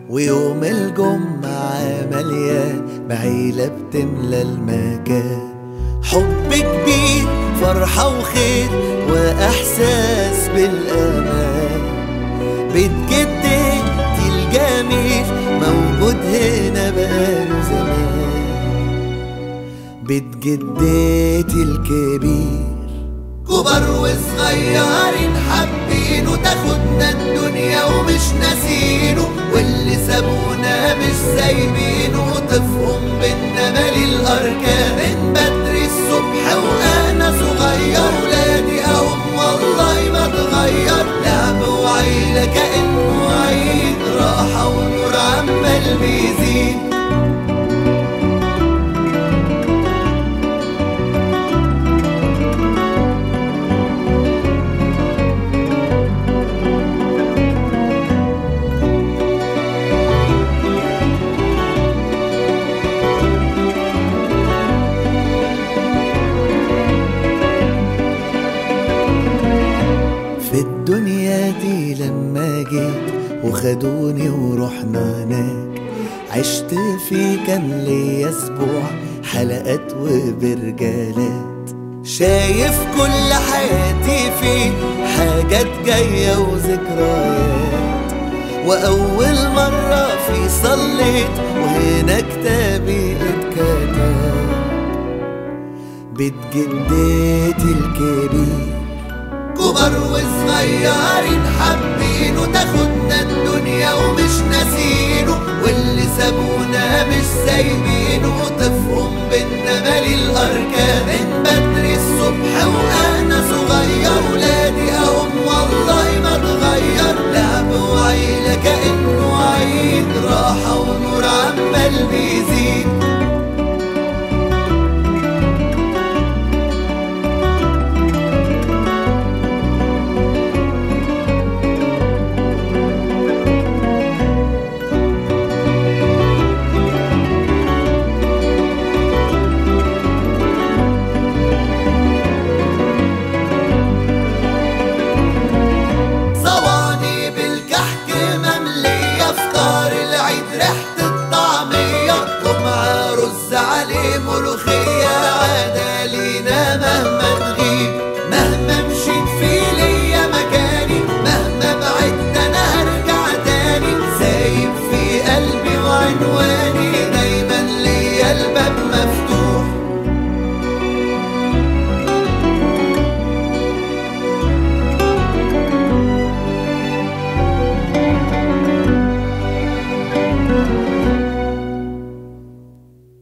ويوم الجمعة مليان بعيلة بتملى المكان حب كبير فرحة وخير وإحساس بالأمان بيت جدتي الجميل موجود هنا بقاله زمان بيت جدتي الكبير كبر وصغيرين حابين وتاخدنا الدنيا ومش ناسينه واللي سابونا مش سايبينه طفهم بينا مالي الاركان من بدري الصبح وانا صغير ولادي اهم والله ما اتغير لعب وعيله كانه عيد راحه ونور عمال بيزيد في الدنيا دي لما جيت وخدوني ورحنا هناك عشت في كان ليا اسبوع حلقات وبرجالات شايف كل حياتي فيه حاجات جاية وذكريات وأول مرة في صليت وهنا كتابي اتكتب بيت جدتي الكبير كبر وصغيرين حابين وتاخدنا الدنيا ومش ناسينه واللي سابونا مش سايبينه طفهم بينا مالي الاركان من بدري الصبح وانا صغير ولادي اهم والله ما اتغير لعب وعيله كانه عيد راحه ونور عمال بيزيد